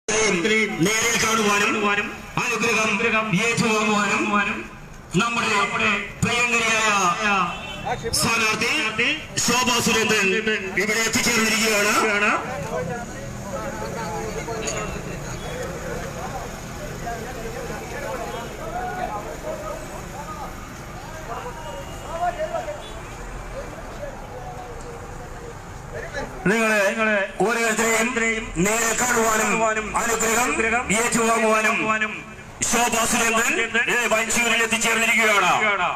നേരിൽ കാണുവാനും അനുഗ്രഹം ഏറ്റുവാങ്ങുവാനും നമ്മുടെ പ്രിയങ്കരിയായ സ്ഥാനാർത്ഥി ശോഭാ സുരേന്ദ്രൻ ഇവിടെ എത്തിച്ചേർന്നിരിക്കുകയാണ് നിങ്ങളെ നിങ്ങളെ ഓരോരുത്തരെയും നേരെ കാണുവാനും അനുഗ്രഹം ഏറ്റുവാങ്ങുവാനും ശോഭാ സുരേന്ദ്രൻ വഞ്ചൂരിൽ എത്തിച്ചേർന്നിരിക്കുകയാണ്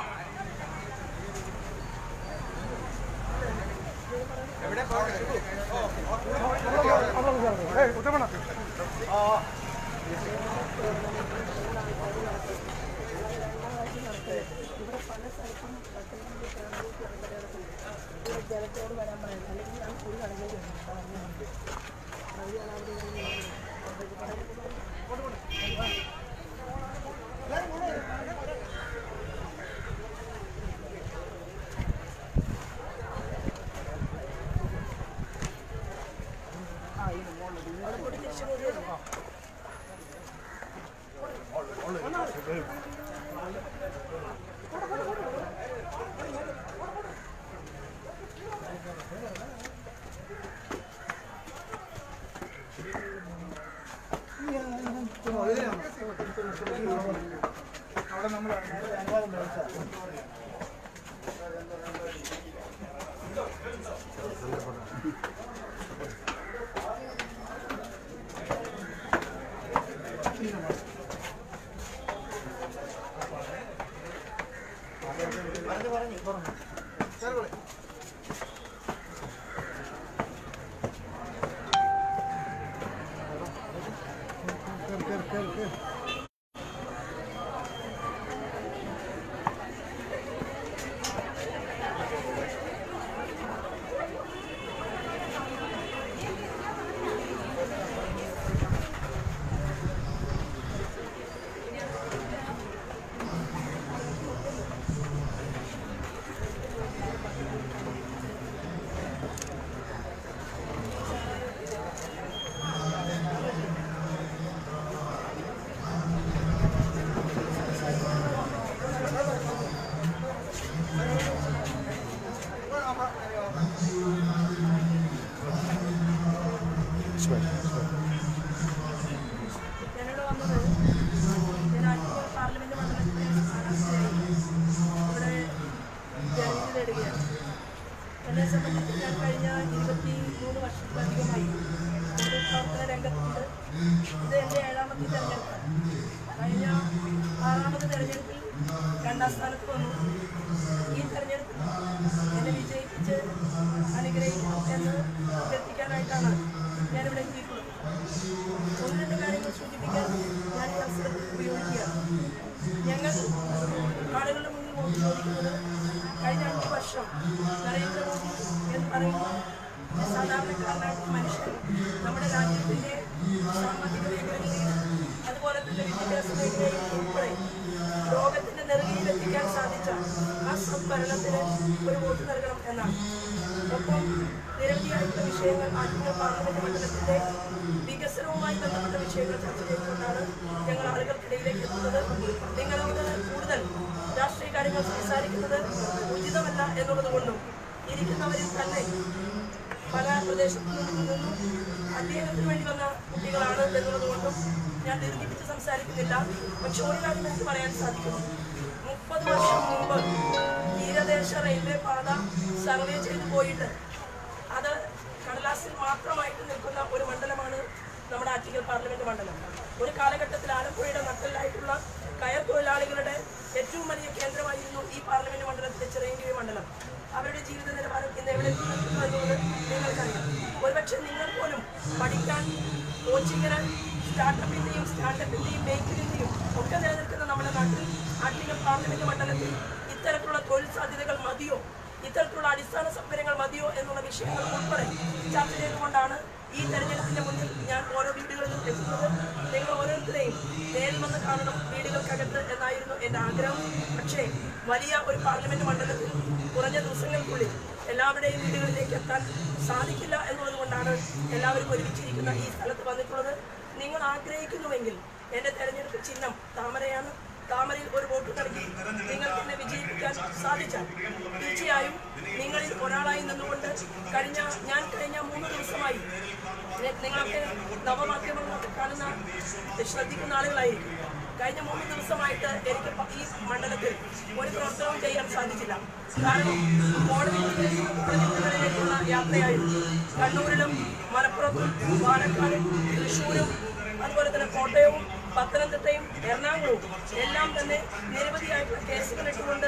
ഞാനിവിടെ വന്നത് ഞാൻ ആറ്റിങ്ങൽ പാർലമെന്റ് മണ്ഡലത്തിലെ സ്ഥാനാർത്ഥിയായി ഇവിടെ ജനവിധി നേടുകയാണ് എന്നെ സംബന്ധിച്ച് ഞാൻ കഴിഞ്ഞ ഇരുപത്തി മൂന്ന് വർഷത്തിലധികമായി ഒരു പ്രവർത്തന രംഗത്തുണ്ട് ഇത് എൻ്റെ ഏഴാമത്തെ തെരഞ്ഞെടുപ്പാണ് കഴിഞ്ഞ ആറാമത് തെരഞ്ഞെടുപ്പിൽ രണ്ടാം സ്ഥാനത്ത് വന്നു ഈ തെരഞ്ഞെടുപ്പിൽ എന്നെ വിജയിപ്പിച്ച് അനുഗ്രഹിക്കണം എന്ന് അഭ്യർത്ഥിക്കാനായിട്ടാണ് ഞാനിവിടെ എത്തിയിട്ടുള്ളത് ഒന്ന് രണ്ട് കാര്യങ്ങൾ സൂചിപ്പിക്കാൻ ഞാൻ ഈ അവസരം ഉപയോഗിക്കുകയാണ് ഞങ്ങൾ ആളുകളുടെ മുന്നിൽ വോട്ട് ചോദിക്കുന്നത് കഴിഞ്ഞ അഞ്ച് വർഷം നരേന്ദ്രമോദി എന്ന് പറയുന്ന സാധാരണക്കാരനായ മനുഷ്യൻ നമ്മുടെ രാജ്യത്തിൻ്റെ സാമ്പത്തിക മേഖലകളിൽ അതുപോലെ തന്നെ വിദ്യാഭ്യാസ മേഖലയിൽ ഉൾപ്പെടെ ലോകത്തിന്റെ നെറുകയിൽ എത്തിക്കാൻ സാധിച്ച ആ സംഭരണത്തിന് ഒരു വോട്ട് നൽകണം എന്നാണ് ഒപ്പം നിരവധിയായിട്ടുള്ള വിഷയങ്ങൾ ആത്മീയ പാർലമെന്റ് മണ്ഡലത്തിന്റെ വികസനവുമായി ബന്ധപ്പെട്ട വിഷയങ്ങൾ ചർച്ച ചെയ്തുകൊണ്ടാണ് ഞങ്ങൾ ആളുകൾക്കിടയിലേക്ക് എത്തുന്നത് നിങ്ങളോട് കൂടുതൽ രാഷ്ട്രീയ കാര്യങ്ങൾ സംസാരിക്കുന്നത് ഉചിതമല്ല എന്നുള്ളത് കൊണ്ടും ഇരിക്കുന്നവരിൽ തന്നെ പല പ്രദേശത്തു നിന്നും അധ്യയനത്തിന് വേണ്ടി വന്ന കുട്ടികളാണ് എന്നുള്ളത് കൊണ്ടും ഞാൻ ദീർഘിപ്പിച്ച് സംസാരിക്കുന്നില്ല പക്ഷെ ഒരു കാര്യം എനിക്ക് പറയാൻ സാധിക്കും മുപ്പത് വർഷം മുമ്പ് തീരദേശ റെയിൽവേ പാത സർവേ ചെയ്തു പോയിട്ട് അത് കടലാസിൽ മാത്രമായിട്ട് നിൽക്കുന്ന ഒരു മണ്ഡലമാണ് നമ്മുടെ ആറ്റിങ്ങൽ പാർലമെന്റ് മണ്ഡലം ഒരു കാലഘട്ടത്തിൽ ആലപ്പുഴയുടെ നട്ടലായിട്ടുള്ള കയർ തൊഴിലാളികളുടെ ഏറ്റവും വലിയ കേന്ദ്രമായിരുന്നു ഈ പാർലമെന്റ് മണ്ഡലത്തിലെ ചിറയൻകീഴ് മണ്ഡലം അവരുടെ ജീവിത നിലവാരം ഇന്ന് എവിടെ എത്തി നിൽക്കുന്നു എന്നുള്ളത് നിങ്ങൾക്കറിയാം ഒരുപക്ഷെ നിങ്ങൾ പോലും പഠിക്കാൻ കോച്ചിങ്ങിന് സ്റ്റാർട്ടപ്പിന്റെയും സ്റ്റാർട്ടപ്പിന്റെയും മേക്കിലിന്റെയും ഒക്കെ നിലനിൽക്കുന്ന നമ്മുടെ നാട്ടിൽ ആറ്റിങ്ങൽ പാർലമെന്റ് മണ്ഡലത്തിൽ ഇത്തരത്തിലുള്ള തൊഴിൽ സാധ്യതകൾ മതിയോ ഇത്തരത്തിലുള്ള അടിസ്ഥാന സൗകര്യങ്ങൾ മതിയോ എന്നുള്ള വിഷയങ്ങൾ ഉൾപ്പെടെ ചർച്ച ചെയ്തുകൊണ്ടാണ് ഈ തെരഞ്ഞെടുപ്പിന്റെ മുന്നിൽ ഞാൻ ഓരോ വീടുകളിലും എത്തുന്നത് നിങ്ങൾ ഓരോരുത്തരെയും നേരിൽ വന്ന് കാണണം വീടുകൾക്കകത്ത് എന്നായിരുന്നു എൻ്റെ ആഗ്രഹം പക്ഷേ വലിയ ഒരു പാർലമെന്റ് മണ്ഡലത്തിൽ കുറഞ്ഞ ദിവസങ്ങൾക്കുള്ളിൽ എല്ലാവരുടെയും വീടുകളിലേക്ക് എത്താൻ സാധിക്കില്ല എന്നുള്ളത് കൊണ്ടാണ് എല്ലാവരും ഒരുമിച്ചിരിക്കുന്ന ഈ സ്ഥലത്ത് വന്നിട്ടുള്ളത് നിങ്ങൾ ആഗ്രഹിക്കുന്നുവെങ്കിൽ എന്റെ തെരഞ്ഞെടുപ്പ് ചിഹ്നം താമരയാണ് താമരയിൽ ഒരു വോട്ട് നൽകി നിങ്ങൾക്ക് എന്നെ വിജയിപ്പിക്കാൻ സാധിച്ചാൽ തീർച്ചയായും നിങ്ങളിൽ ഒരാളായി നിന്നുകൊണ്ട് കഴിഞ്ഞ ഞാൻ കഴിഞ്ഞ മൂന്ന് ദിവസമായി നി- നിങ്ങളൊക്കെ നവമാധ്യമങ്ങളൊക്കെ കാണുന്ന ശ്രദ്ധിക്കുന്ന ആളുകളായിരിക്കും കഴിഞ്ഞ മൂന്ന് ദിവസമായിട്ട് എനിക്ക് പ- ഈ മണ്ഡലത്തിൽ ഒരു പ്രവർത്തനവും ചെയ്യാൻ സാധിച്ചില്ല കാരണം കോടതിയിലേക്കുള്ള യാത്രയായിരുന്നു കണ്ണൂരിലും മലപ്പുറത്തും പാലക്കാടും തൃശ്ശൂരും അതുപോലെ തന്നെ കോട്ടയവും പത്തനംതിട്ടയും എറണാകുളവും എല്ലാം തന്നെ നിരവധിയായിട്ടുള്ള കേസുകൾ ഇട്ടുകൊണ്ട്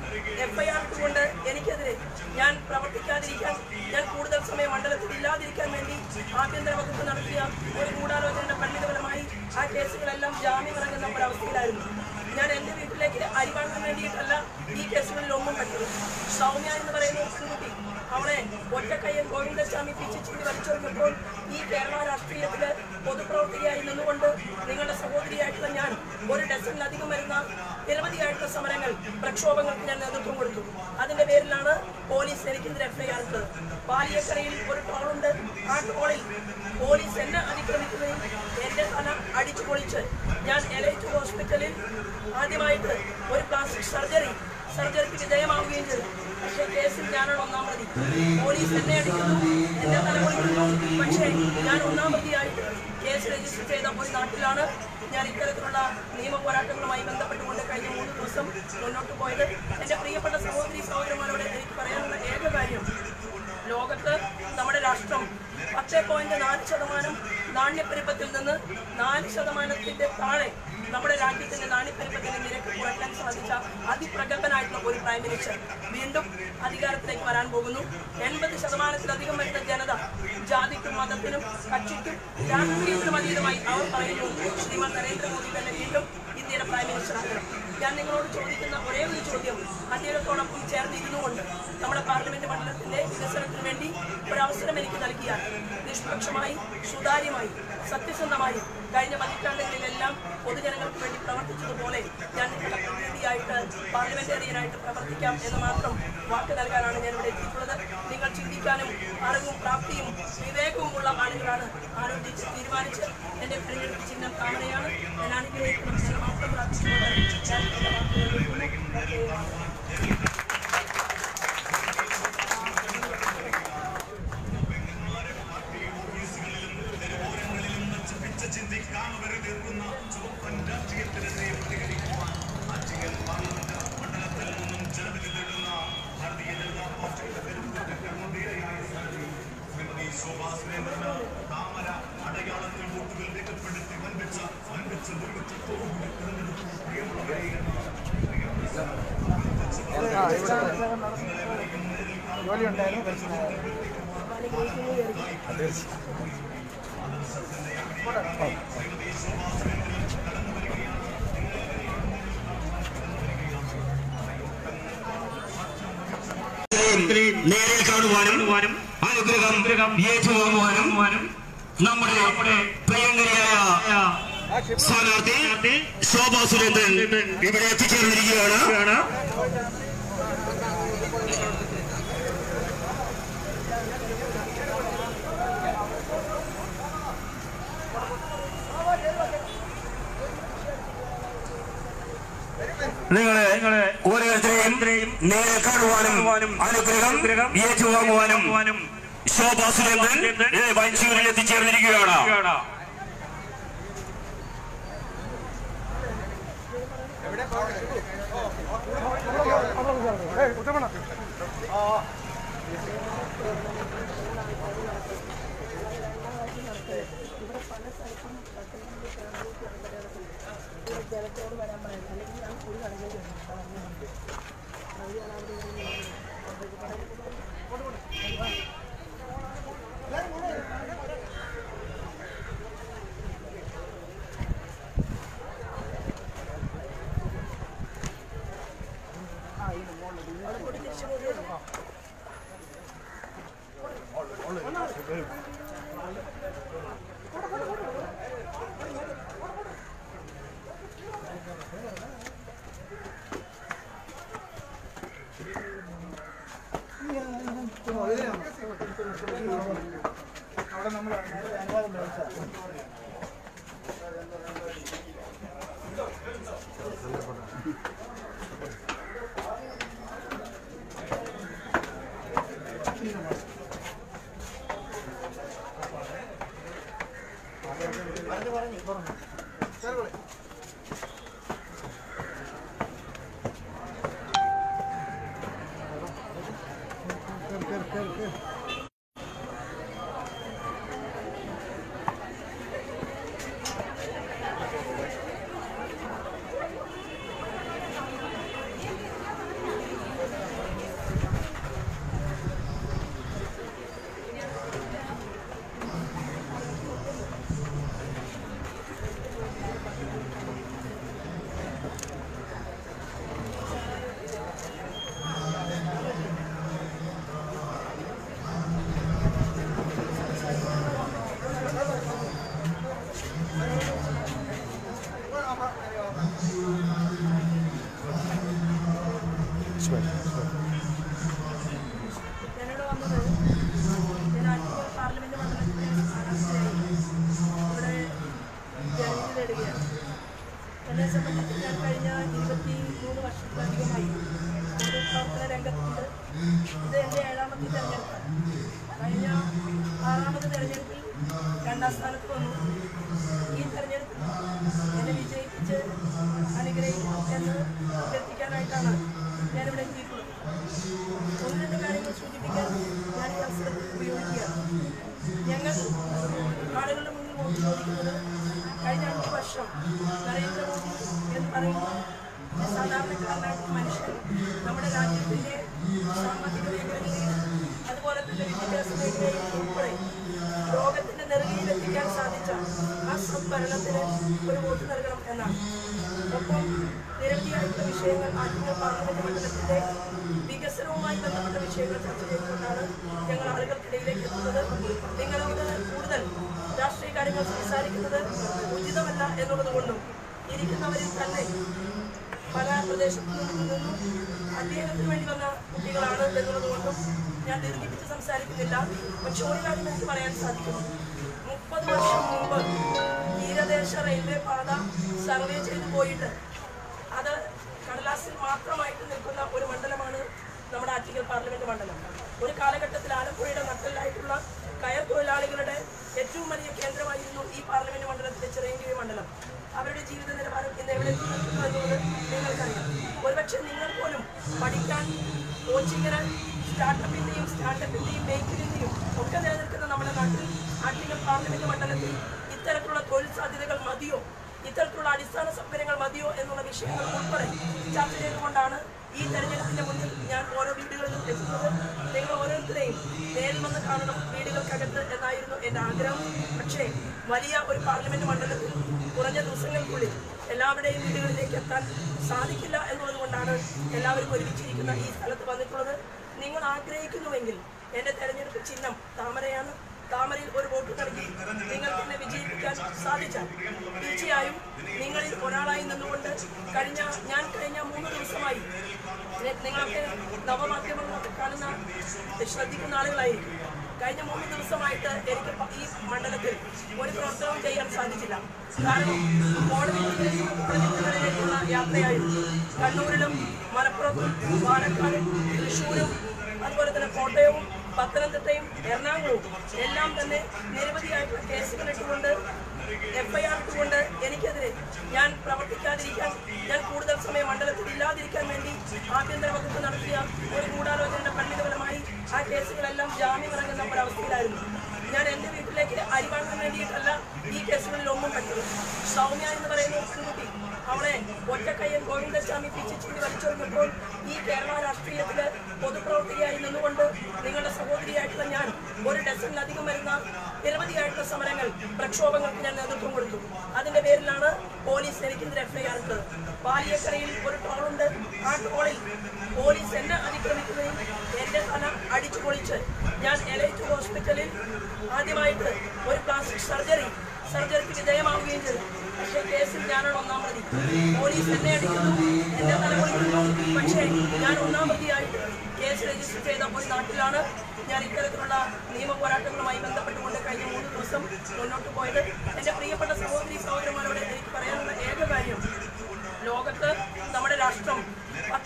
എഫ്ഐആർ ഇട്ടുകൊണ്ട് എനിക്കെതിരെ ഞാൻ പ്രവർത്തിക്കാതിരിക്കാൻ ഞാൻ കൂടുതൽ സമയം മണ്ഡലത്തിൽ ഇല്ലാതിരിക്കാൻ വേണ്ടി ആഭ്യന്തര വകുപ്പ് നടത്തിയ ഒരു ഗൂഢാലോചനയുടെ പരിണിതഫലമായി ആ കേസുകളെല്ലാം ജാമ്യം ഇറങ്ങുന്ന ഒരവസ്ഥയിലായിരുന്നു ഞാൻ എൻ്റെ വീട്ടിലേക്ക് അരി വാങ്ങാൻ വേണ്ടിയിട്ടല്ല ഈ കേസുകളിൽ ഒന്നും പറ്റുന്നത് സൗമ്യ എന്ന് പറയുന്ന ഒരു പെൺകുട്ടി അവളെ ഒറ്റക്കയ്യൻ ഗോവിന്ദസ്വാമി പിച്ചിച്ചുണ്ടി വലിച്ചെറിഞ്ഞപ്പോൾ ഈ കേരള രാഷ്ട്രീയത്തില് പൊതുപ്രവർത്തകയായി നിന്നുകൊണ്ട് നിങ്ങളുടെ സഹോദരിയായിട്ടുള്ള ഞാൻ ഒരു ഡസനിലധികം വരുന്ന നിരവധിയായിട്ടുള്ള സമരങ്ങൾ പ്രക്ഷോഭങ്ങൾക്ക് ഞാൻ നേതൃത്വം കൊടുത്തു അതിന്റെ പേരിലാണ് പോലീസ് എനിക്കെതിരെ എഫ്ഐആർ ഇട്ടത് പാലിയക്കരയിൽ ഒരു ടോളുണ്ട് ആ ടോളിൽ പോലീസ് എന്നെ അതിക്രമിക്കുകയും എന്റെ തല അടിച്ചു പൊളിച്ച് ഞാൻ എലൈറ്റ് ഹോസ്പിറ്റലിൽ ആദ്യമായിട്ട് ഒരു പ്ലാസ്റ്റിക് സർജറി സർജറിക്ക് വിധേയമാവുകയും ചെയ്തു പക്ഷേ കേസിൽ ഞാനാണ് ഒന്നാം പ്രതി പോലീസ് എന്നെ അടിക്കുന്നു എന്നെ തല പൊളിക്കുന്നു പക്ഷേ ഞാൻ ഒന്നാം പ്രതിയായിട്ട് കേസ് രജിസ്റ്റർ ചെയ്ത ഒരു നാട്ടിലാണ് ഞാൻ ഇത്തരത്തിലുള്ള നിയമ പോരാട്ടങ്ങളുമായി ബന്ധപ്പെട്ടുകൊണ്ട് കഴിഞ്ഞ മൂന്ന് ദിവസം മുന്നോട്ട് പോയത് എൻ്റെ പ്രിയപ്പെട്ട സഹോദരി സഹോദരന്മാരോട് എനിക്ക് പറയാനുള്ള ഏക കാര്യം ലോകത്ത് നമ്മുടെ രാഷ്ട്രം പത്ത് പോയിന്റ് നാല് ശതമാനം നാണ്യപ്പെരുപ്പത്തിൽ നിന്ന് നാല് ശതമാനത്തിന്റെ താഴെ നമ്മുടെ രാജ്യത്തിന്റെ നാണ്യപ്പെരുപ്പത്തിന്റെ നിരക്ക് കുറയ്ക്കാൻ സാധിച്ച അതിപ്രഗത്ഭനായിട്ടുള്ള ഒരു പ്രൈം മിനിസ്റ്റർ വീണ്ടും അധികാരത്തിലേക്ക് വരാൻ പോകുന്നു എൺപത് ശതമാനത്തിലധികം വരുന്ന ജനത ജാതിക്കും മതത്തിനും കക്ഷിക്കും രാഷ്ട്രീയത്തിനും അതീതമായി അവർ പറയുന്നു ശ്രീമാൻ നരേന്ദ്രമോദി തന്നെ വീണ്ടും ഇന്ത്യയുടെ പ്രൈം മിനിസ്റ്റർ ആകണം ഞാൻ നിങ്ങളോട് ചോദിക്കുന്ന ഒരേ ഒരു ചോദ്യം അദ്ദേഹത്തോടൊപ്പം ചേർന്നിരുന്നുകൊണ്ട് നമ്മുടെ പാർലമെന്റ് മണ്ഡലത്തിന്റെ വികസനത്തിന് വേണ്ടി ഒരു അവസരം എനിക്ക് നൽകിയാൽ നിഷ്പക്ഷമായി സുതാര്യമായി സത്യസന്ധമായി കഴിഞ്ഞ പതിറ്റാണ്ടുകളിലെല്ലാം പൊതുജനങ്ങൾക്ക് വേണ്ടി പ്രവർത്തിച്ചതുപോലെ ഞാൻ നിങ്ങളുടെ പ്രതിനിധിയായിട്ട് പാർലമെന്റേറിയനായിട്ട് പ്രവർത്തിക്കാം എന്ന് മാത്രം വാക്ക് നൽകാനാണ് ഞാൻ ഇവിടെ എത്തിയിട്ടുള്ളത് നിങ്ങൾ ചിന്തിക്കാനും അറിവും പ്രാപ്തിയും വിവേകവും ഉള്ള ആളുകളാണ് ആലോചിച്ച് തീരുമാനിച്ച് എന്റെ തിരഞ്ഞെടുപ്പ് ചിഹ്നം താമരയാണ് ഞാൻ അനുഗ്രഹിക്കണം എന്ന് മാത്രം പ്രാർത്ഥിച്ചുകൊണ്ട് ഞാൻ എന്റെ വാക്കുകൾ നിർത്തുന്നു. ജോലി ഉണ്ടായിരുന്നു മനസ്സിലായോ ഇത്രയും നേരിൽ കാണുവാനും അനുഗ്രഹം ഏറ്റുവാങ്ങുവാനും നമ്മുടെ നമ്മുടെ പ്രിയങ്കരിയായ സ്ഥാനാർത്ഥി ശോഭാ സുരേന്ദ്രൻ ഇവിടെ എത്തിച്ചേർന്നിരിക്കുകയാണ് നിങ്ങളെ നിങ്ങളെ ഓരോരുത്തരെയും നേരെ കാണുവാനും അനുഗ്രഹം ഏറ്റുവാങ്ങുവാനും ശോഭാ സുരേന്ദ്രൻ ഏ, വഞ്ചിയൂരിൽ എത്തിച്ചേർന്നിരിക്കുകയാണ് ഞാനിവിടെ വന്നത് ഞാൻ ആറ്റിങ്ങൽ പാർലമെന്റ് മണ്ഡലത്തിലെ സ്ഥാനാർത്ഥിയായി ഇവിടെ ജനവിധി നേടുകയാണ് എന്നെ സംബന്ധിച്ച് ഞാൻ കഴിഞ്ഞ ഇരുപത്തി മൂന്ന് വർഷത്തിലധികമായി ഒരു പ്രവർത്തന രംഗത്തുണ്ട് ഇത് എൻ്റെ ഏഴാമത്തെ തെരഞ്ഞെടുപ്പാണ് കഴിഞ്ഞ ആറാമത്തെ തെരഞ്ഞെടുപ്പിൽ രണ്ടാം സ്ഥാനത്ത് വന്നു ഈ തെരഞ്ഞെടുപ്പിൽ എന്നെ വിജയിപ്പിച്ച് അനുഗ്രഹിക്കും എന്ന് എത്തിക്കാനായിട്ടാണ് ഞാനിവിടെ എത്തിയിട്ടുള്ളത് ഒന്ന് രണ്ട് കാര്യങ്ങൾ സൂചിപ്പിക്കാൻ ഞാൻ ഈ അവസരം ഉപയോഗിക്കുകയാണ് ഞങ്ങൾ ആളുകളുടെ മുന്നിൽ നോക്കി ചോദിക്കുന്നത് കഴിഞ്ഞ അഞ്ച് വർഷം നരേന്ദ്രമോദി എന്ന് പറയുന്ന ഒരു സാധാരണക്കാരനായിട്ടുള്ള മനുഷ്യൻ നമ്മുടെ രാജ്യത്തിന്റെ സാമ്പത്തിക മേഖലയിലെയും അതുപോലെ തന്നെ വിദ്യാഭ്യാസ മേഖലയിൽ ഉൾപ്പെടെ ലോകത്തിന്റെ നെറുകയിൽ എത്തിക്കാൻ സാധിച്ച ആ സംഭരണത്തിന് ഒരു വോട്ട് നൽകണം എന്നാണ് ഒപ്പം നിരവധിയായിട്ടുള്ള വിഷയങ്ങൾ ആറ്റിങ്ങൽ പാർലമെന്റ് മണ്ഡലത്തിന്റെ വികസനവുമായി ബന്ധപ്പെട്ട വിഷയങ്ങൾ ചർച്ച ചെയ്തുകൊണ്ടാണ് ഞങ്ങൾ ആളുകൾക്കിടയിലേക്ക് എത്തുന്നത് നിങ്ങളോട് കൂടുതൽ രാഷ്ട്രീയ കാര്യങ്ങൾ സംസാരിക്കുന്നത് ഉചിതമല്ല എന്നുള്ളത് കൊണ്ടും ഇരിക്കുന്നവരിൽ തന്നെ പല പ്രദേശത്തു നിന്നും അധ്യയനത്തിന് വേണ്ടി വന്ന കുട്ടികളാണ് എന്നുള്ളത് കൊണ്ടും ഞാൻ ദീർഘിപ്പിച്ച് സംസാരിക്കുന്നില്ല പക്ഷെ ഒരു കാര്യം എനിക്ക് പറയാൻ സാധിക്കുന്നു മുപ്പത് വർഷം മുമ്പ് തീരദേശ റെയിൽവേ പാത സർവേ ചെയ്തു പോയിട്ട് അത് കടലാസിൽ മാത്രമായിട്ട് നിൽക്കുന്ന ഒരു മണ്ഡലമാണ് നമ്മുടെ ആറ്റിങ്ങൽ പാർലമെന്റ് മണ്ഡലം ഒരു കാലഘട്ടത്തിൽ ആലപ്പുഴയുടെ നട്ടലായിട്ടുള്ള കയർ തൊഴിലാളികളുടെ ഏറ്റവും വലിയ കേന്ദ്രമായിരുന്നു ഈ പാർലമെന്റ് മണ്ഡലത്തിലെ ചിറയൻകീഴ് മണ്ഡലം അവരുടെ ജീവിത നിലവാരം ഇന്ന് എവിടെ എത്തി നിൽക്കുന്നു എന്നുള്ളത് നിങ്ങൾക്കറിയാം ഒരുപക്ഷെ നിങ്ങൾ പോലും പഠിക്കാൻ കോച്ചിങ്ങിന് സ്റ്റാർട്ടപ്പിന്റെയും സ്റ്റാർട്ടപ്പിന്റെയും മേക്കിലിന്റെയും ഒക്കെ നിലനിൽക്കുന്ന നമ്മുടെ നാട്ടിൽ ആറ്റിങ്ങൽ പാർലമെന്റ് മണ്ഡലത്തിൽ ഇത്തരത്തിലുള്ള തൊഴിൽ സാധ്യതകൾ മതിയോ ഇത്തരത്തിലുള്ള അടിസ്ഥാന സൗകര്യങ്ങൾ മതിയോ എന്നുള്ള വിഷയങ്ങൾ ഉൾപ്പെടെ ചർച്ച ചെയ്തുകൊണ്ടാണ് ഈ തെരഞ്ഞെടുപ്പിന്റെ മുന്നിൽ ഞാൻ ഓരോ വീടുകളിലും എത്തുന്നത് നിങ്ങൾ ഓരോരുത്തരെയും നേരിൽ വന്ന് കാണണം വീടുകൾക്കകത്ത് എന്നായിരുന്നു എൻ്റെ ആഗ്രഹം പക്ഷേ വലിയ ഒരു പാർലമെന്റ് മണ്ഡലത്തിൽ കുറഞ്ഞ ദിവസങ്ങൾക്കുള്ളിൽ എല്ലാവരുടെയും വീടുകളിലേക്ക് എത്താൻ സാധിക്കില്ല എന്നുള്ളത് കൊണ്ടാണ് എല്ലാവരും ഒരുമിച്ചിരിക്കുന്ന ഈ സ്ഥലത്ത് വന്നിട്ടുള്ളത് നിങ്ങൾ ആഗ്രഹിക്കുന്നുവെങ്കിൽ എൻ്റെ തെരഞ്ഞെടുപ്പ് ചിഹ്നം താമരയാണ് താമരയിൽ ഒരു വോട്ട് നൽകി നിങ്ങൾക്ക് എന്നെ വിജയിപ്പിക്കാൻ സാധിച്ചാൽ തീർച്ചയായും നിങ്ങളിൽ ഒരാളായി നിന്നുകൊണ്ട് കഴിഞ്ഞ ഞാൻ കഴിഞ്ഞ മൂന്ന് ദിവസമായി നി- നിങ്ങളൊക്കെ നവമാധ്യമങ്ങളൊക്കെ കാണുന്ന ശ്രദ്ധിക്കുന്ന ആളുകളായിരിക്കും കഴിഞ്ഞ മൂന്ന് ദിവസമായിട്ട് എനിക്ക് പ- ഈ മണ്ഡലത്തിൽ ഒരു പ്രവർത്തനവും ചെയ്യാൻ സാധിച്ചില്ല കാരണം കോടതികളിലേക്കുള്ള യാത്രയായിരുന്നു കണ്ണൂരിലും മലപ്പുറത്തും പാലക്കാടും തൃശ്ശൂരും അതുപോലെ തന്നെ കോട്ടയവും പത്തനംതിട്ടയും എറണാകുളവും എല്ലാം തന്നെ നിരവധിയായിട്ടുള്ള കേസുകൾ ഇട്ടുകൊണ്ട് എഫ്ഐആർ ഇട്ടുകൊണ്ട് എനിക്കെതിരെ ഞാൻ പ്രവർത്തിക്കാതിരിക്കാൻ ഞാൻ കൂടുതൽ സമയം മണ്ഡലത്തിൽ ഇല്ലാതിരിക്കാൻ വേണ്ടി ആഭ്യന്തര വകുപ്പ് നടത്തിയ ഒരു ഗൂഢാലോചനയുടെ പരിണിതഫലമായി ആ കേസുകളെല്ലാം ജാമ്യം ഇറങ്ങുന്ന ഒരവസ്ഥയിലായിരുന്നു ഞാൻ എൻ്റെ വീട്ടിലേക്ക് അരി വാങ്ങാൻ വേണ്ടിയിട്ടല്ല ഈ കേസുകളിൽ ഒന്നും പറ്റുന്നത് സൗമ്യ എന്ന് പറയുന്ന ഒരു പെൺകുട്ടി അവളെ ഒറ്റക്കയ്യൻ ഗോവിന്ദസ്വാമി പിച്ചിച്ചൂടി വലിച്ചെറിഞ്ഞപ്പോൾ ഈ കേരള രാഷ്ട്രീയത്തില് പൊതുപ്രവർത്തകയായി നിന്നുകൊണ്ട് നിങ്ങളുടെ സഹോദരിയായിട്ടുള്ള ഞാൻ ഒരു ഡസനിലധികം വരുന്ന നിരവധിയായിട്ടുള്ള സമരങ്ങൾ പ്രക്ഷോഭങ്ങൾക്ക് ഞാൻ നേതൃത്വം കൊടുത്തു അതിന്റെ പേരിലാണ് പോലീസ് എനിക്കെതിരെ എഫ്ഐആർ ഇട്ടത് പാലിയക്കരയിൽ ഒരു ടോളുണ്ട് ആ ടോളിൽ പോലീസ് എന്നെ അതിക്രമിക്കുകയും എന്റെ തല അടിച്ചു പൊളിച്ച് ഞാൻ എലൈറ്റ് ഹോസ്പിറ്റലിൽ ആദ്യമായിട്ട് ഒരു പ്ലാസ്റ്റിക് സർജറി സർജറിക്ക് വിധേയമാവുകയും ചെയ്തു പക്ഷേ കേസിൽ ഞാനാണ് ഒന്നാം പ്രതി പോലീസ് എന്നെ അടിക്കുന്നു എന്നെ തലമുറിക്കുന്നു പക്ഷേ ഞാൻ ഒന്നാം പ്രതിയായിട്ട് കേസ് രജിസ്റ്റർ ചെയ്ത ഒരു നാട്ടിലാണ് ഞാൻ ഇത്തരത്തിലുള്ള നിയമ പോരാട്ടങ്ങളുമായി ബന്ധപ്പെട്ടുകൊണ്ട് കഴിഞ്ഞ മൂന്ന് ദിവസം മുന്നോട്ട് പോയത് എൻ്റെ പ്രിയപ്പെട്ട സഹോദരി സഹോദരന്മാരോട് എനിക്ക് പറയാനുള്ള ഏക കാര്യം ലോകത്ത് നമ്മുടെ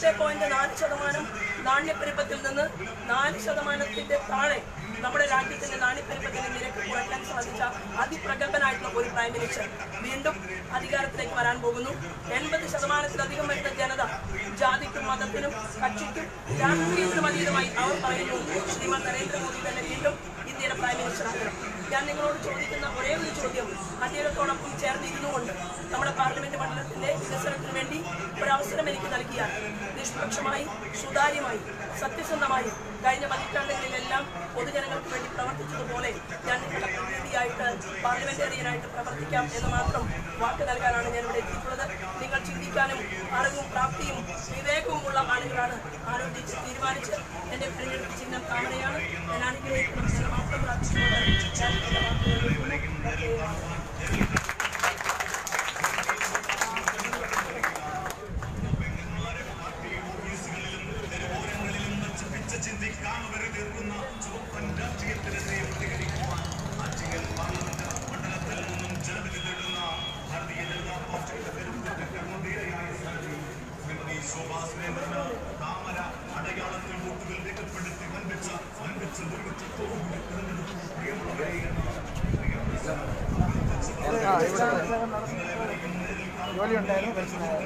എട്ട് പോയിന്റ് നാല് ശതമാനം നാണ്യപ്പെരുപ്പത്തിൽ നിന്ന് നാല് ശതമാനത്തിന്റെ താഴെ നമ്മുടെ രാജ്യത്തിന്റെ നാണ്യപ്പെരുപ്പത്തിന്റെ നിരക്ക് കുറയ്ക്കാൻ സാധിച്ച അതിപ്രഗത്ഭനായിട്ടുള്ള ഒരു പ്രൈം മിനിസ്റ്റർ വീണ്ടും അധികാരത്തിലേക്ക് വരാൻ പോകുന്നു എൺപത് ശതമാനത്തിലധികം വരുന്ന ജനത ജാതിക്കും മതത്തിനും കക്ഷിക്കും രാഷ്ട്രീയത്തിനും അതീതമായി അവർ പറയുന്നു ശ്രീമാൻ നരേന്ദ്രമോദി തന്നെ വീണ്ടും ഇന്ത്യയുടെ പ്രൈം മിനിസ്റ്റർ ആകണം ഞാൻ നിങ്ങളോട് ചോദിക്കുന്ന ഒരേ ഒരു ചോദ്യം അദ്ദേഹത്തോടൊപ്പം ചേർന്നിരുന്നു കൊണ്ട് നമ്മുടെ പാർലമെന്റ് മണ്ഡലത്തിന്റെ വികസനത്തിന് വേണ്ടി ഒരു അവസരം എനിക്ക് നൽകിയാൽ നിഷ്പക്ഷമായി സുതാര്യമായി സത്യസന്ധമായി കഴിഞ്ഞ പതിറ്റാണ്ടുകളിലെല്ലാം പൊതുജനങ്ങൾക്ക് വേണ്ടി പ്രവർത്തിച്ചതുപോലെ ഞാൻ നിങ്ങളുടെ പ്രതിനിധിയായിട്ട് പാർലമെന്റേറിയനായിട്ട് പ്രവർത്തിക്കാം എന്ന് മാത്രം വാക്ക് നൽകാനാണ് ഞാൻ ഇവിടെ എത്തിയിട്ടുള്ളത് നിങ്ങൾ ചിന്തിക്കാനും അറിവും പ്രാപ്തിയും വിവേകവും ഉള്ള ആളുകളാണ് ആലോചിച്ച് തീരുമാനിച്ച് എന്റെ തെരഞ്ഞെടുപ്പ് ചിഹ്നം താമരയാണ് ഞാൻ അനുഗ്രഹിക്കണം എന്ന് മാത്രം പ്രാർത്ഥിച്ചുകൊണ്ട് ഞാൻ എന്റെ വാക്കുകൾ നിർത്തുന്നു. ജോലി ഉണ്ടായിരുന്നു പെൻഷനായിരുന്നു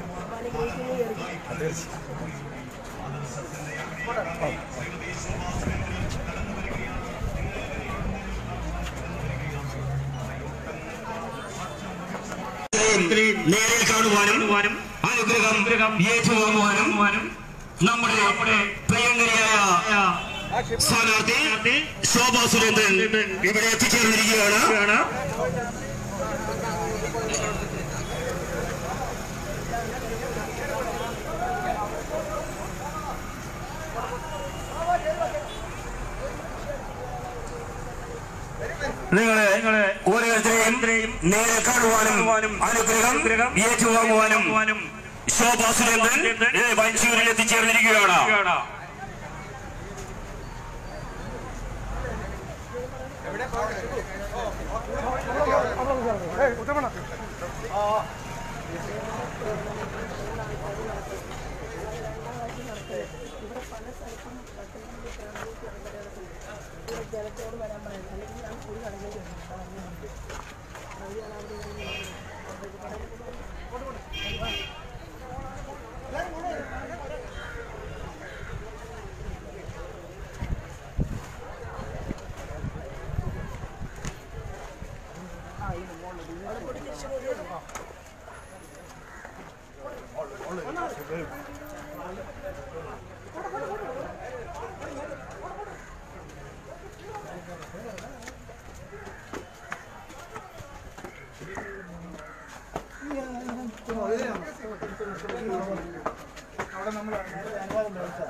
നേരിൽ കാണുവാനും അനുഗ്രഹം ഏറ്റുവാങ്ങുവാനും നമ്മുടെ നമ്മുടെ പ്രിയങ്കരിയായ സ്ഥാനാർത്ഥി ശോഭാ സുരേന്ദ്രൻ ഇവിടെ എത്തിച്ചേർന്നിരിക്കുകയാണ് നിങ്ങളെ നിങ്ങളെ ഓരോരുത്തരെയും നേരെ കാണുവാനും അനുഗ്രഹം ഏറ്റുവാങ്ങുവാനും ശോഭാ സുരേന്ദ്രൻ ഏ, വഞ്ചിയൂരിൽ എത്തിച്ചേർന്നിരിക്കുകയാണ് അവിടെ നമ്മൾ അനുവാദം മേടിച്ചാൽ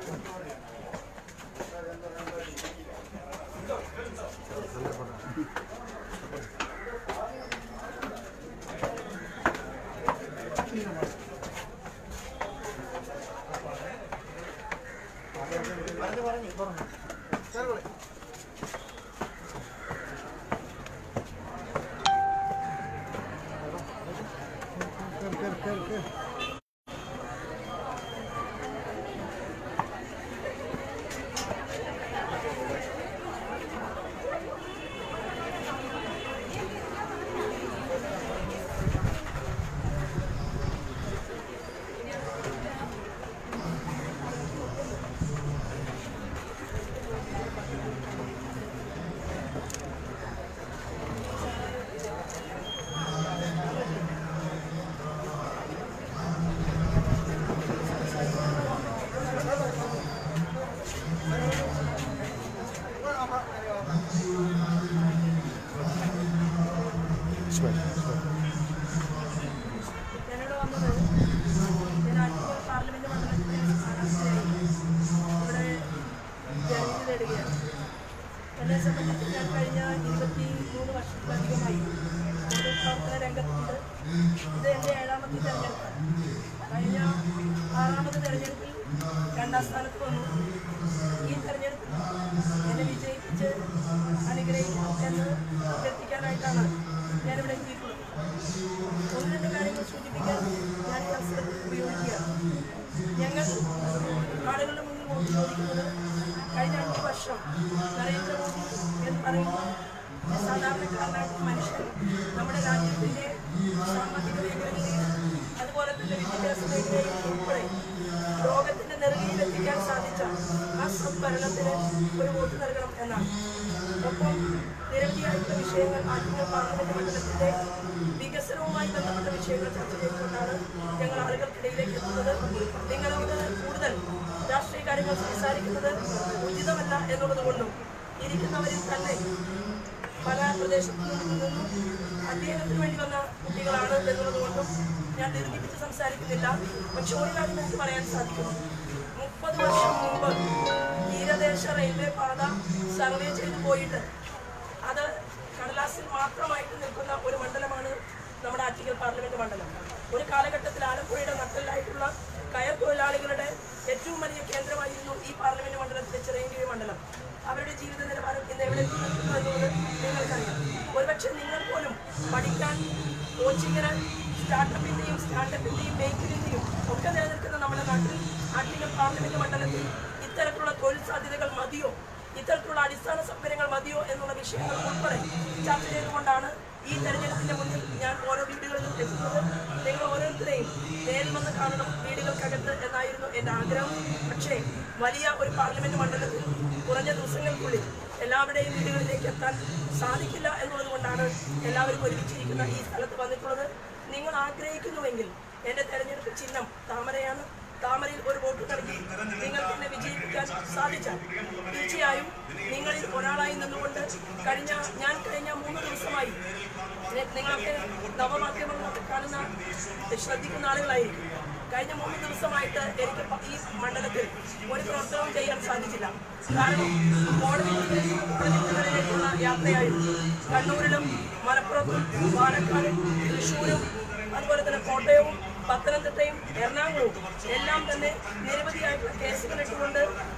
ഞാനിവിടെ വന്നത് ഞാൻ ആറ്റിങ്ങൽ പാർലമെന്റ് മണ്ഡലത്തിലെ സ്ഥാനാർത്ഥിയായി ഇവിടെ ജനവിധി നേടുകയാണ് എന്നെ സംബന്ധിച്ച് ഞാൻ കഴിഞ്ഞ ഇരുപത്തി മൂന്ന് വർഷത്തിലധികമായി പൊതുപ്രവർത്തന രംഗത്തുണ്ട് ഇത് എൻ്റെ ഏഴാമത്തെ തെരഞ്ഞെടുപ്പാണ് കഴിഞ്ഞ ആറാമത് തെരഞ്ഞെടുപ്പിൽ രണ്ടാം സ്ഥാനത്ത് വന്നു ഈ തെരഞ്ഞെടുപ്പിൽ എന്നെ വിജയിപ്പിച്ച് അനുഗ്രഹിക്കും എന്ന് അഭ്യർത്ഥിക്കാനായിട്ടാണ് ഞാനിവിടെ എത്തിയിട്ടുള്ളത് ഒന്ന് രണ്ട് കാര്യങ്ങൾ സൂചിപ്പിക്കാൻ ഞാൻ ഈ അവസരം ഉപയോഗിക്കുകയാണ് ഞങ്ങൾ സാമ്പത്തിക മേഖലകളിൽ അതുപോലെ തന്നെ വിദ്യാഭ്യാസ മേഖലയിൽ ഉൾപ്പെടെ ലോകത്തിന്റെ നെറുകയിൽ എത്തിക്കാൻ സാധിച്ച ആ സംഭരണത്തിന് ഒരു വോട്ട് നൽകണം എന്നാണ് ഒപ്പം നിരവധിയായിട്ടുള്ള വിഷയങ്ങൾ ആറ്റിങ്ങൽ പാർലമെന്റ് മണ്ഡലത്തിന്റെ വികസനവുമായി ബന്ധപ്പെട്ട വിഷയങ്ങൾ ചർച്ച ചെയ്തുകൊണ്ടാണ് ഞങ്ങൾ ആളുകൾക്കിടയിലേക്ക് എത്തുന്നത് നിങ്ങളോട് കൂടുതൽ രാഷ്ട്രീയ കാര്യങ്ങൾ സംസാരിക്കുന്നത് ഉചിതമല്ല എന്നുള്ളത് കൊണ്ടും ഇരിക്കുന്നവരിൽ തന്നെ പല പ്രദേശത്തു നിന്നും അധ്യയനത്തിന് വേണ്ടി വന്ന കുട്ടികളാണ് എന്നുള്ളത് കൊണ്ടും ഞാൻ ദീർഘിപ്പിച്ച് സംസാരിക്കുന്നില്ല പക്ഷെ ഒരു കാര്യം എനിക്ക് പറയാൻ സാധിക്കുന്നു മുപ്പത് വർഷം മുമ്പ് തീരദേശ റെയിൽവേ പാത സർവേ ചെയ്തു പോയിട്ട് അത് കടലാസിൽ മാത്രമായിട്ട് നിൽക്കുന്ന ഒരു മണ്ഡലമാണ് നമ്മുടെ ആറ്റിങ്ങൽ പാർലമെന്റ് മണ്ഡലം ഒരു കാലഘട്ടത്തിൽ ആലപ്പുഴയുടെ നട്ടലായിട്ടുള്ള കയർ തൊഴിലാളികളുടെ ഏറ്റവും വലിയ കേന്ദ്രമായിരുന്നു ഈ പാർലമെന്റ് മണ്ഡലത്തിലെ ചിറയൻകീഴ് മണ്ഡലം അവരുടെ ജീവിത നിലവാരം ഇന്ന് എവിടെ എത്തി നിൽക്കുന്നു എന്നുള്ളത് നിങ്ങൾക്കറിയാം ഒരുപക്ഷെ നിങ്ങൾ പോലും പഠിക്കാൻ കോച്ചിങ്ങിന് സ്റ്റാർട്ടപ്പിന്റെയും സ്റ്റാൻഡപ്പിന്റെയും മേക്കിലിന്റെയും ഒക്കെ നിലനിൽക്കുന്ന നമ്മുടെ നാട്ടിൽ ആറ്റിങ്ങൽ പാർലമെന്റ് മണ്ഡലത്തിൽ ഇത്തരത്തിലുള്ള തൊഴിൽ സാധ്യതകൾ മതിയോ ഇത്തരത്തിലുള്ള അടിസ്ഥാന സൗകര്യങ്ങൾ മതിയോ എന്നുള്ള വിഷയങ്ങൾ ഉൾപ്പെടെ ചർച്ച ചെയ്തുകൊണ്ടാണ് ഈ തെരഞ്ഞെടുപ്പിന്റെ മുന്നിൽ ഞാൻ ഓരോ വീടുകളിലും എത്തുന്നത് നിങ്ങൾ ഓരോരുത്തരെയും നേരിൽ വന്ന് കാണണം വീടുകൾക്കകത്ത് എന്നായിരുന്നു എൻ്റെ ആഗ്രഹം പക്ഷേ വലിയ ഒരു പാർലമെന്റ് മണ്ഡലത്തിൽ കുറഞ്ഞ ദിവസങ്ങൾക്കുള്ളിൽ എല്ലാവരുടെയും വീടുകളിലേക്ക് എത്താൻ സാധിക്കില്ല എന്നുള്ളത് കൊണ്ടാണ് എല്ലാവരും ഒരുമിച്ചിരിക്കുന്ന ഈ സ്ഥലത്ത് വന്നിട്ടുള്ളത് നിങ്ങൾ ആഗ്രഹിക്കുന്നുവെങ്കിൽ എൻ്റെ തെരഞ്ഞെടുപ്പ് ചിഹ്നം താമരയാണ് താമരയിൽ ഒരു വോട്ട് നൽകി നിങ്ങൾക്ക് എന്നെ വിജയിപ്പിക്കാൻ സാധിച്ചാൽ തീർച്ചയായും നിങ്ങളിൽ ഒരാളായി നിന്നുകൊണ്ട് കഴിഞ്ഞ ഞാൻ കഴിഞ്ഞ മൂന്ന് ദിവസമായി നി- നിങ്ങളൊക്കെ നവമാധ്യമങ്ങളൊക്കെ കാണുന്ന ശ്രദ്ധിക്കുന്ന ആളുകളായിരിക്കും കഴിഞ്ഞ മൂന്ന് ദിവസമായിട്ട് എനിക്ക് പ- ഈ മണ്ഡലത്തിൽ ഒരു പ്രവർത്തനവും ചെയ്യാൻ സാധിച്ചില്ല കാരണം കോടതികളിലേക്കും പ്രതിനിധികളിലേക്കുള്ള യാത്രയായിരുന്നു കണ്ണൂരിലും മലപ്പുറത്തും പാലക്കാടും തൃശ്ശൂരും അതുപോലെ തന്നെ കോട്ടയവും പത്തനംതിട്ടയും എറണാകുളവും എല്ലാം തന്നെ നിരവധിയായിട്ടുള്ള കേസുകൾ ഇട്ടുകൊണ്ട്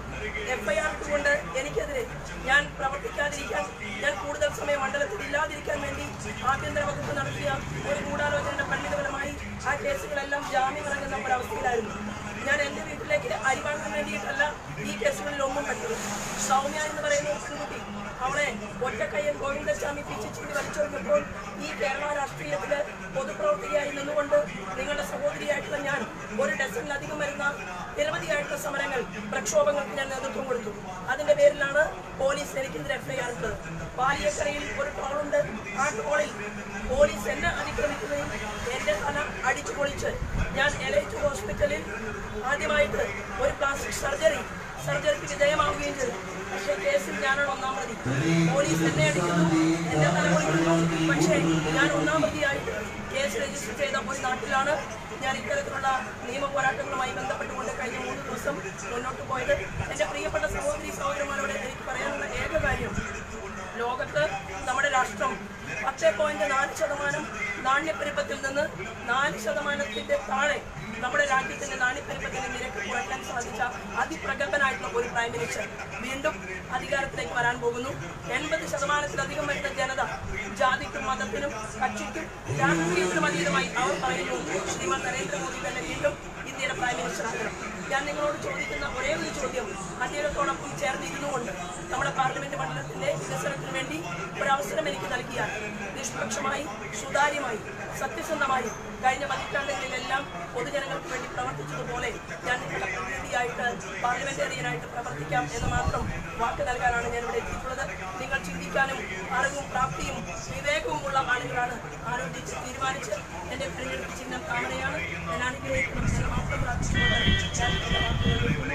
എഫ്ഐആർ ഇട്ടുകൊണ്ട് എനിക്കെതിരെ ഞാൻ പ്രവർത്തിക്കാതിരിക്കാൻ ഞാൻ കൂടുതൽ സമയം മണ്ഡലത്തിൽ ഇല്ലാതിരിക്കാൻ വേണ്ടി ആഭ്യന്തര വകുപ്പ് നടത്തിയ ഒരു ഗൂഢാലോചനയുടെ പരിണിതഫലമായി ആ കേസുകളെല്ലാം ജാമ്യം ഇറങ്ങുന്ന ഒരവസ്ഥയിലായിരുന്നു ഞാൻ എൻ്റെ വീട്ടിലേക്ക് അരി വാങ്ങാൻ വേണ്ടിയിട്ടല്ല ഈ കേസുകളിൽ ഒന്നും പറ്റുന്നത് സൗമ്യ എന്ന് പറയുന്ന ഒരു പെൺകുട്ടി അവളെ ഒറ്റക്കയ്യൻ ഗോവിന്ദസ്വാമി പിച്ചിച്ചിരി വലിച്ചെറിഞ്ഞപ്പോൾ ഈ കേരള രാഷ്ട്രീയത്തില് പൊതുപ്രവർത്തകയായി നിന്നുകൊണ്ട് നിങ്ങളുടെ സഹോദരിയായിട്ടുള്ള ഞാൻ ഒരു ഡസനിലധികം വരുന്ന നിരവധിയായിട്ടുള്ള സമരങ്ങൾ പ്രക്ഷോഭങ്ങൾക്ക് ഞാൻ നേതൃത്വം കൊടുത്തു അതിന്റെ പേരിലാണ് പോലീസ് എനിക്കെതിരെ എഫ്ഐആർ ഇട്ടത് പാലിയക്കരയിൽ ഒരു ടോളുണ്ട് ആ ടോളിൽ പോലീസ് എന്നെ അതിക്രമിക്കുകയും എന്റെ തല അടിച്ചു പൊളിച്ച് ഞാൻ എലൈറ്റ് ഹോസ്പിറ്റലിൽ ആദ്യമായിട്ട് ഒരു പ്ലാസ്റ്റിക് സർജറി സർജറിക്ക് വിധേയമാവുകയും ചെയ്തു പക്ഷേ കേസിൽ ഞാനാണ് ഒന്നാം പ്രതി പോലീസ് എന്നെ അടിക്കുന്നു എന്നെ തലമുറിക്കുന്നു പക്ഷേ ഞാൻ ഒന്നാം പ്രതിയായിട്ട് കേസ് രജിസ്റ്റർ ചെയ്ത ഒരു നാട്ടിലാണ് ഞാൻ ഇത്തരത്തിലുള്ള നിയമ പോരാട്ടങ്ങളുമായി ബന്ധപ്പെട്ടുകൊണ്ട് കഴിഞ്ഞ മൂന്ന് ദിവസം മുന്നോട്ട് പോയത് എൻ്റെ പ്രിയപ്പെട്ട സഹോദരി സഹോദരന്മാരോട് എനിക്ക് പറയാനുള്ള ഏക കാര്യം ലോകത്ത് നമ്മുടെ രാഷ്ട്രം പത്ത് പോയിന്റ് നാല് ശതമാനം നാണ്യപ്പെരുപ്പത്തിൽ നിന്ന് നാല് ശതമാനത്തിന്റെ താഴെ നമ്മുടെ രാജ്യത്തിന്റെ നാണ്യപ്പെരുപ്പത്തിന്റെ നിരക്ക് കുറയ്ക്കാൻ സാധിച്ച അതിപ്രഗത്ഭനായിട്ടുള്ള ഒരു പ്രൈം മിനിസ്റ്റർ വീണ്ടും അധികാരത്തിലേക്ക് വരാൻ പോകുന്നു എൺപത് ശതമാനത്തിലധികം വരുന്ന ജനത ജാതിക്കും മതത്തിനും കക്ഷിക്കും രാഷ്ട്രീയത്തിനും അതീതമായി അവർ പറയുന്നു ശ്രീമാൻ നരേന്ദ്രമോദി തന്നെ വീണ്ടും ഇന്ത്യയുടെ പ്രൈം മിനിസ്റ്റർ ആകണം ഞാൻ നിങ്ങളോട് ചോദിക്കുന്ന ഒരേ ഒരു ചോദ്യം അദ്ദേഹത്തോടൊപ്പം ചേർന്നിരുന്നു കൊണ്ട് നമ്മുടെ പാർലമെന്റ് മണ്ഡലത്തിന്റെ വികസനത്തിന് വേണ്ടി ഒരു അവസരം എനിക്ക് നൽകിയാൽ നിഷ്പക്ഷമായി സുതാര്യമായി സത്യസന്ധമായി കഴിഞ്ഞ പതിറ്റാണ്ടുകളിലെല്ലാം പൊതുജനങ്ങൾക്ക് വേണ്ടി പ്രവർത്തിച്ചതുപോലെ ഞാൻ നിങ്ങളുടെ പ്രതിനിധിയായിട്ട് പാർലമെന്റേറിയനായിട്ട് പ്രവർത്തിക്കാം എന്ന് മാത്രം വാക്ക് നൽകാനാണ് ഞാൻ ഇവിടെ എത്തിയിട്ടുള്ളത് നിങ്ങൾ ചിന്തിക്കാനും അറിവും പ്രാപ്തിയും വിവേകവും ഉള്ള ആളുകളാണ് ആലോചിച്ച് തീരുമാനിച്ച് എന്റെ തിരഞ്ഞെടുപ്പ് ചിഹ്നം താമരയാണ് ഞാൻ അനുഗ്രഹിക്കണം എന്ന് മാത്രം പ്രാർത്ഥിച്ചുകൊണ്ട് ഞാൻ എന്റെ വാക്കുകൾ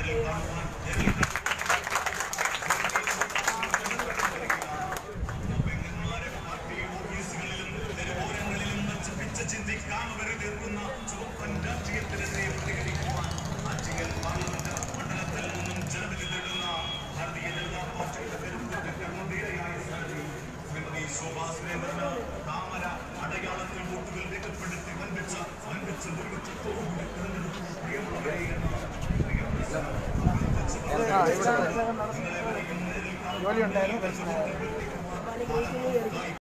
നിർത്തുന്നു. ജോലി ഉണ്ടായിരുന്നു പെൻഷൻ അനുഗ്രഹിക്കുന്നു